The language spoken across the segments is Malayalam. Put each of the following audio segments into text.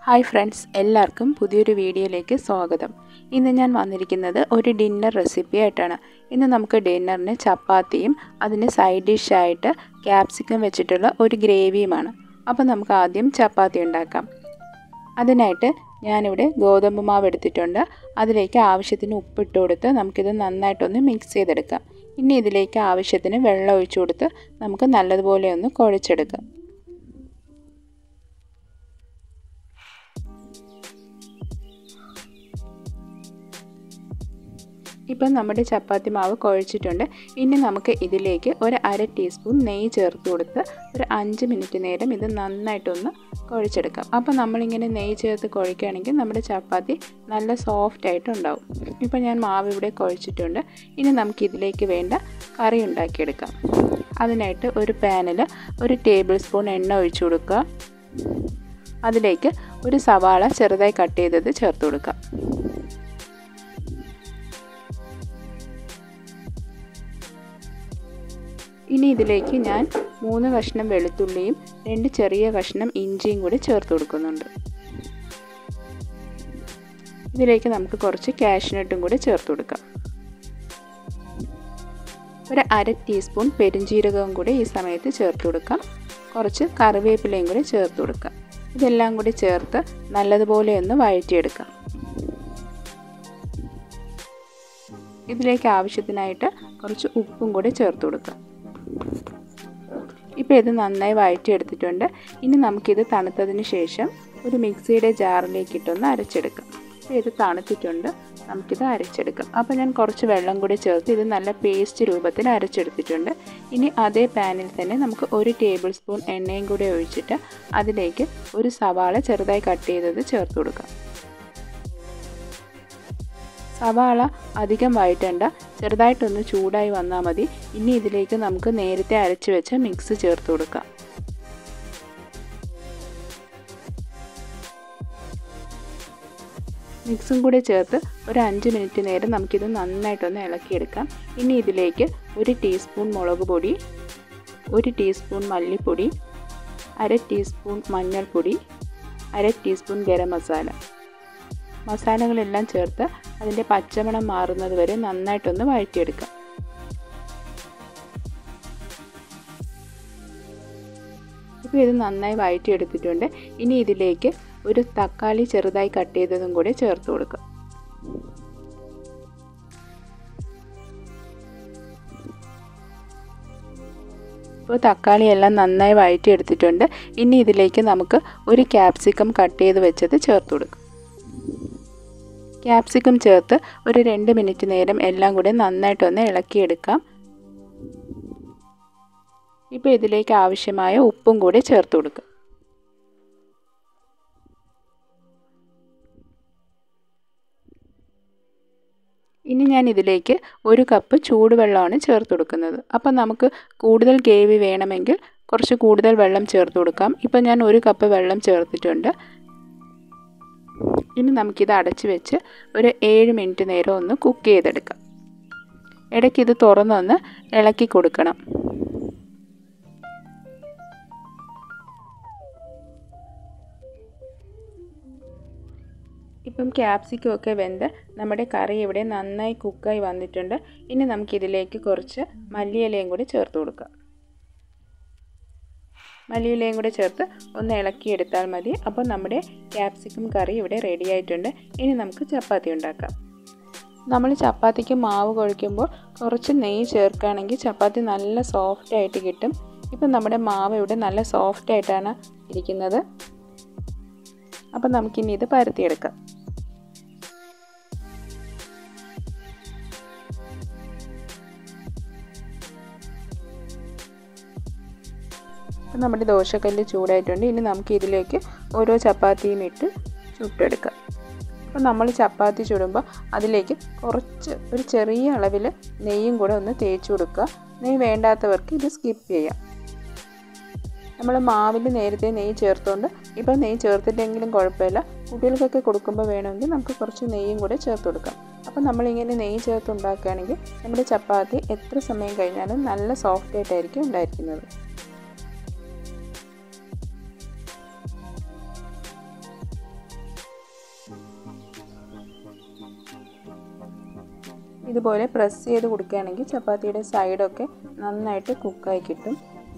ഹായ് ഫ്രണ്ട്സ് എല്ലാവർക്കും പുതിയൊരു വീഡിയോയിലേക്ക് സ്വാഗതം ഇന്ന് ഞാൻ വന്നിരിക്കുന്നത് ഒരു ഡിന്നർ റെസിപ്പി ആയിട്ടാണ് ഇന്ന് നമുക്ക് ഡിന്നറിന് ചപ്പാത്തിയും അതിന് സൈഡ് ഡിഷായിട്ട് ക്യാപ്സിക്കം വെച്ചിട്ടുള്ള ഒരു ഗ്രേവിയുമാണ് അപ്പോൾ നമുക്ക് ആദ്യം ചപ്പാത്തി ഉണ്ടാക്കാം അതിനായിട്ട് ഞാനിവിടെ ഗോതമ്പ് മാവ് എടുത്തിട്ടുണ്ട് അതിലേക്ക് ആവശ്യത്തിന് ഉപ്പിട്ട് കൊടുത്ത് നമുക്കിത് നന്നായിട്ടൊന്ന് മിക്സ് ചെയ്തെടുക്കാം ഇനി ഇതിലേക്ക് ആവശ്യത്തിന് വെള്ളം ഒഴിച്ചു കൊടുത്ത് നമുക്ക് നല്ലതുപോലെ ഒന്ന് കുഴച്ചെടുക്കാം ഇപ്പം നമ്മുടെ ചപ്പാത്തി മാവ് കുഴച്ചിട്ടുണ്ട് ഇനി നമുക്ക് ഇതിലേക്ക് ഒരു അര ടീസ്പൂൺ നെയ്യ് ചേർത്ത് കൊടുത്ത് ഒരു അഞ്ച് മിനിറ്റ് നേരം ഇത് നന്നായിട്ടൊന്ന് കുഴച്ചെടുക്കാം അപ്പോൾ നമ്മളിങ്ങനെ നെയ്യ് ചേർത്ത് കുഴക്കുകയാണെങ്കിൽ നമ്മുടെ ചപ്പാത്തി നല്ല സോഫ്റ്റ് ആയിട്ടുണ്ടാവും ഇപ്പം ഞാൻ മാവ് ഇവിടെ കുഴച്ചിട്ടുണ്ട് ഇനി നമുക്ക് ഇതിലേക്ക് വേണ്ട കറി ഉണ്ടാക്കിയെടുക്കാം അതിനായിട്ട് ഒരു പാനിൽ ഒരു ടേബിൾ സ്പൂൺ എണ്ണ ഒഴിച്ചു കൊടുക്കുക അതിലേക്ക് ഒരു സവാള ചെറുതായി കട്ട് ചെയ്തത് ചേർത്ത് കൊടുക്കുക ഇനി ഇതിലേക്ക് ഞാൻ മൂന്ന് കഷ്ണം വെളുത്തുള്ളിയും രണ്ട് ചെറിയ കഷ്ണം ഇഞ്ചിയും കൂടി ചേർത്ത് കൊടുക്കുന്നുണ്ട് ഇതിലേക്ക് നമുക്ക് കുറച്ച് കാഷ്നട്ടും കൂടി ചേർത്ത് കൊടുക്കാം ഒരു അര ടീസ്പൂൺ പെരിഞ്ജീരകവും കൂടി ഈ സമയത്ത് ചേർത്ത് കൊടുക്കാം കുറച്ച് കറിവേപ്പിലയും കൂടി ചേർത്ത് കൊടുക്കാം ഇതെല്ലാം കൂടി ചേർത്ത് നല്ലതുപോലെ ഒന്ന് വഴറ്റിയെടുക്കാം ഇതിലേക്ക് ആവശ്യത്തിനായിട്ട് കുറച്ച് ഉപ്പും കൂടി ചേർത്ത് കൊടുക്കാം ഇപ്പോൾ ഇത് നന്നായി വഴറ്റിയെടുത്തിട്ടുണ്ട് ഇനി നമുക്കിത് തണുത്തതിന് ശേഷം ഒരു മിക്സിയുടെ ജാറിലേക്ക് ഇട്ടൊന്ന് അരച്ചെടുക്കാം ഇപ്പോൾ ഇത് തണുത്തിട്ടുണ്ട് നമുക്കിത് അരച്ചെടുക്കാം അപ്പോൾ ഞാൻ കുറച്ച് വെള്ളം കൂടി ചേർത്ത് ഇത് നല്ല പേസ്റ്റ് രൂപത്തിൽ അരച്ചെടുത്തിട്ടുണ്ട് ഇനി അതേ പാനിൽ തന്നെ നമുക്ക് ഒരു ടേബിൾ സ്പൂൺ എണ്ണയും കൂടി ഒഴിച്ചിട്ട് അതിലേക്ക് ഒരു സവാള ചെറുതായി കട്ട് ചെയ്തത് ചേർത്ത് കൊടുക്കാം സവാള അധികം വഴറ്റണ്ട ചെറുതായിട്ടൊന്ന് ചൂടായി വന്നാൽ മതി ഇനി ഇതിലേക്ക് നമുക്ക് നേരത്തെ അരച്ച് വെച്ച മിക്സ് ചേർത്ത് കൊടുക്കാം മിക്സും കൂടി ചേർത്ത് ഒരു അഞ്ച് മിനിറ്റ് നേരം നമുക്കിത് നന്നായിട്ടൊന്ന് ഇളക്കിയെടുക്കാം ഇനി ഇതിലേക്ക് ഒരു ടീസ്പൂൺ മുളക് പൊടി ഒരു ടീസ്പൂൺ മല്ലിപ്പൊടി അര ടീസ്പൂൺ മഞ്ഞൾപ്പൊടി അര ടീസ്പൂൺ ഗരം മസാല മസാലകളെല്ലാം ചേർത്ത് അതിൻ്റെ പച്ചമണം മാറുന്നത് വരെ നന്നായിട്ടൊന്ന് വഴറ്റിയെടുക്കാം ഇപ്പോൾ ഇത് നന്നായി വഴറ്റിയെടുത്തിട്ടുണ്ട് ഇനി ഇതിലേക്ക് ഒരു തക്കാളി ചെറുതായി കട്ട് ചെയ്തതും കൂടി ചേർത്ത് കൊടുക്കാം ഇപ്പോൾ തക്കാളി എല്ലാം നന്നായി വഴറ്റിയെടുത്തിട്ടുണ്ട് ഇനി ഇതിലേക്ക് നമുക്ക് ഒരു ക്യാപ്സിക്കം കട്ട് ചെയ്ത് വെച്ചത് ചേർത്ത് കൊടുക്കാം ക്യാപ്സിക്കം ചേർത്ത് ഒരു രണ്ട് മിനിറ്റ് നേരം എല്ലാം കൂടി നന്നായിട്ടൊന്ന് ഇളക്കിയെടുക്കാം ഇപ്പോൾ ഇതിലേക്ക് ആവശ്യമായ ഉപ്പും കൂടി ചേർത്ത് കൊടുക്കുക ഇനി ഞാൻ ഇതിലേക്ക് ഒരു കപ്പ് ചൂടുവെള്ളമാണ് ചേർത്ത് കൊടുക്കുന്നത് അപ്പം നമുക്ക് കൂടുതൽ ഗ്രേവി വേണമെങ്കിൽ കുറച്ച് കൂടുതൽ വെള്ളം ചേർത്ത് കൊടുക്കാം ഇപ്പം ഞാൻ ഒരു കപ്പ് വെള്ളം ചേർത്തിട്ടുണ്ട് ഇനി നമുക്കിത് അടച്ച് വെച്ച് ഒരു ഏഴ് മിനിറ്റ് നേരം ഒന്ന് കുക്ക് ചെയ്തെടുക്കാം ഇടയ്ക്ക് ഇത് തുറന്നൊന്ന് ഇളക്കി കൊടുക്കണം ഇപ്പം ക്യാപ്സിക്കം ഒക്കെ വെന്ത് നമ്മുടെ കറി ഇവിടെ നന്നായി കുക്കായി വന്നിട്ടുണ്ട് ഇനി നമുക്കിതിലേക്ക് കുറച്ച് മല്ലിയിലയും കൂടി ചേർത്ത് കൊടുക്കാം മല്ലിയിലയും കൂടെ ചേർത്ത് ഒന്ന് ഇളക്കിയെടുത്താൽ മതി അപ്പോൾ നമ്മുടെ ക്യാപ്സിക്കം കറി ഇവിടെ റെഡി ആയിട്ടുണ്ട് ഇനി നമുക്ക് ചപ്പാത്തി ഉണ്ടാക്കാം നമ്മൾ ചപ്പാത്തിക്ക് മാവ് കുഴയ്ക്കുമ്പോൾ കുറച്ച് നെയ്യ് ചേർക്കുകയാണെങ്കിൽ ചപ്പാത്തി നല്ല സോഫ്റ്റ് ആയിട്ട് കിട്ടും ഇപ്പം നമ്മുടെ മാവ് ഇവിടെ നല്ല സോഫ്റ്റ് ആയിട്ടാണ് ഇരിക്കുന്നത് അപ്പം നമുക്കിനി ഇത് പരത്തിയെടുക്കാം അപ്പം നമ്മുടെ ദോശക്കല്ല് ചൂടായിട്ടുണ്ട് ഇനി നമുക്ക് ഇതിലേക്ക് ഓരോ ചപ്പാത്തിയും ഇട്ട് ചുട്ടെടുക്കാം അപ്പോൾ നമ്മൾ ചപ്പാത്തി ചുടുമ്പോൾ അതിലേക്ക് കുറച്ച് ഒരു ചെറിയ അളവിൽ നെയ്യും കൂടെ ഒന്ന് തേച്ച് കൊടുക്കുക നെയ്യ് വേണ്ടാത്തവർക്ക് ഇത് സ്കിപ്പ് ചെയ്യാം നമ്മൾ മാവിൽ നേരത്തെ നെയ്യ് ചേർത്തുകൊണ്ട് ഇപ്പോൾ നെയ്യ് ചേർത്തിട്ടെങ്കിലും കുഴപ്പമില്ല കുട്ടികൾക്കൊക്കെ കൊടുക്കുമ്പോൾ വേണമെങ്കിൽ നമുക്ക് കുറച്ച് നെയ്യും കൂടെ ചേർത്ത് കൊടുക്കാം അപ്പോൾ നമ്മളിങ്ങനെ നെയ്യ് ചേർത്ത് ഉണ്ടാക്കുകയാണെങ്കിൽ നമ്മുടെ ചപ്പാത്തി എത്ര സമയം കഴിഞ്ഞാലും നല്ല സോഫ്റ്റ് ആയിട്ടായിരിക്കും ഉണ്ടായിരിക്കുന്നത് ഇതുപോലെ പ്രസ് ചെയ്ത് കൊടുക്കുകയാണെങ്കിൽ ചപ്പാത്തിയുടെ സൈഡൊക്കെ നന്നായിട്ട് കുക്കായി കിട്ടും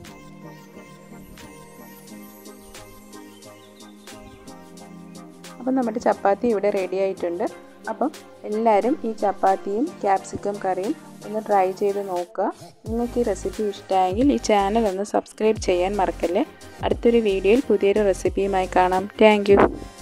അപ്പം നമ്മുടെ ചപ്പാത്തി ഇവിടെ റെഡി ആയിട്ടുണ്ട് അപ്പം എല്ലാവരും ഈ ചപ്പാത്തിയും ക്യാപ്സിക്കം കറിയും ഒന്ന് ട്രൈ ചെയ്ത് നോക്കുക നിങ്ങൾക്ക് ഈ റെസിപ്പി ഇഷ്ടമായെങ്കിൽ ഈ ചാനൽ ഒന്ന് സബ്സ്ക്രൈബ് ചെയ്യാൻ മറക്കല്ലേ അടുത്തൊരു വീഡിയോയിൽ പുതിയൊരു റെസിപ്പിയുമായി കാണാം താങ്ക്